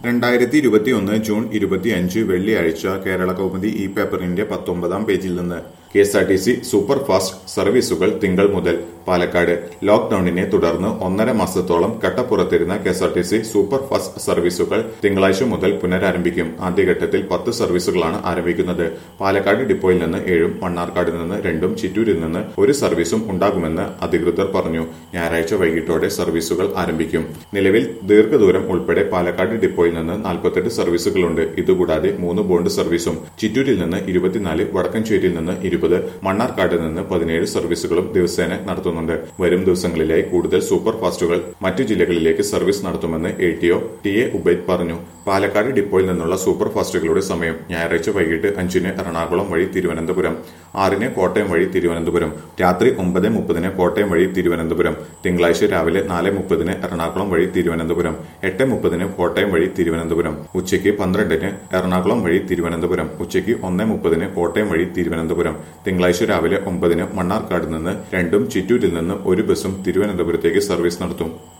രണ്ടായിരത്തി ഇരുപത്തിയൊന്ന് ജൂൺ ഇരുപത്തിയഞ്ച് വെള്ളിയാഴ്ച കേരള കൗമുദി ഈ പേപ്പറിന്റെ പത്തൊമ്പതാം പേജിൽ നിന്ന് K S R T C super fast സർവീസുകൾ തിങ്കൾ മുതൽ പാലക്കാട് ലോക്ഡൌണിനെ തുടർന്ന് ഒന്നര മാസത്തോളം കട്ടപ്പുറത്തിരുന്ന K S R T C super fast സർവീസുകൾ തിങ്കളാഴ്ച മുതൽ പുനരാരംഭിക്കും ആദ്യഘട്ടത്തിൽ പത്ത് സർവീസുകളാണ് ആരംഭിക്കുന്നത് പാലക്കാട് ഡിപ്പോയിൽ നിന്ന് ഏഴും മണ്ണാർക്കാട് നിന്ന് രണ്ടും ചിറ്റൂരിൽ നിന്ന് ഒരു സർവീസും ഉണ്ടാകുമെന്ന് അധികൃതർ പറഞ്ഞു ഞായറാഴ്ച വൈകിട്ടോടെ സർവീസുകൾ ആരംഭിക്കും നിലവിൽ ദീർഘദൂരം ഉൾപ്പെടെ പാലക്കാട് ഡിപ്പോയിൽ നിന്ന് നാൽപ്പത്തെട്ട് സർവീസുകളുണ്ട് ഇതുകൂടാതെ മൂന്ന് ബോണ്ട് സർവീസും ചിറ്റൂരിൽ നിന്ന് ഇരുപത്തിനാല് വടക്കഞ്ചേരിയിൽ നിന്ന് ഇരുപത് മണ്ണാർക്കാട് നിന്ന് പതിനേഴ് സർവീസുകളും ദിവസേന നടത്തുന്നുണ്ട് വരും ദിവസങ്ങളിലായി കൂടുതൽ സൂപ്പർ ഫാസ്റ്റുകൾ മറ്റു ജില്ലകളിലേക്ക് സർവീസ് നടത്തുമെന്ന് A T O T A Ubaid പറഞ്ഞു പാലക്കാട് ഡിപ്പോയിൽ നിന്നുള്ള സൂപ്പർ ഫാസ്റ്റുകളുടെ സമയം ഞായറാഴ്ച വൈകിട്ട് അഞ്ചിന് എറണാകുളം വഴി തിരുവനന്തപുരം ആറിന് കോട്ടയം വഴി തിരുവനന്തപുരം രാത്രി ഒമ്പത് മുപ്പതിന് കോട്ടയം വഴി തിരുവനന്തപുരം തിങ്കളാഴ്ച രാവിലെ നാല് മുപ്പതിന് എറണാകുളം വഴി തിരുവനന്തപുരം എട്ട് മുപ്പതിന് കോട്ടയം വഴി തിരുവനന്തപുരം ഉച്ചയ്ക്ക് പന്ത്രണ്ടിന് എറണാകുളം വഴി തിരുവനന്തപുരം ഉച്ചയ്ക്ക് ഒന്ന് മുപ്പതിന് കോട്ടയം വഴി തിരുവനന്തപുരം തിങ്കളാഴ്ച രാവിലെ ഒമ്പതിന് മണ്ണാർക്കാട് നിന്ന് രണ്ടും ചിറ്റൂരിൽ നിന്ന് ഒരു ബസും തിരുവനന്തപുരത്തേക്ക് സർവീസ് നടത്തും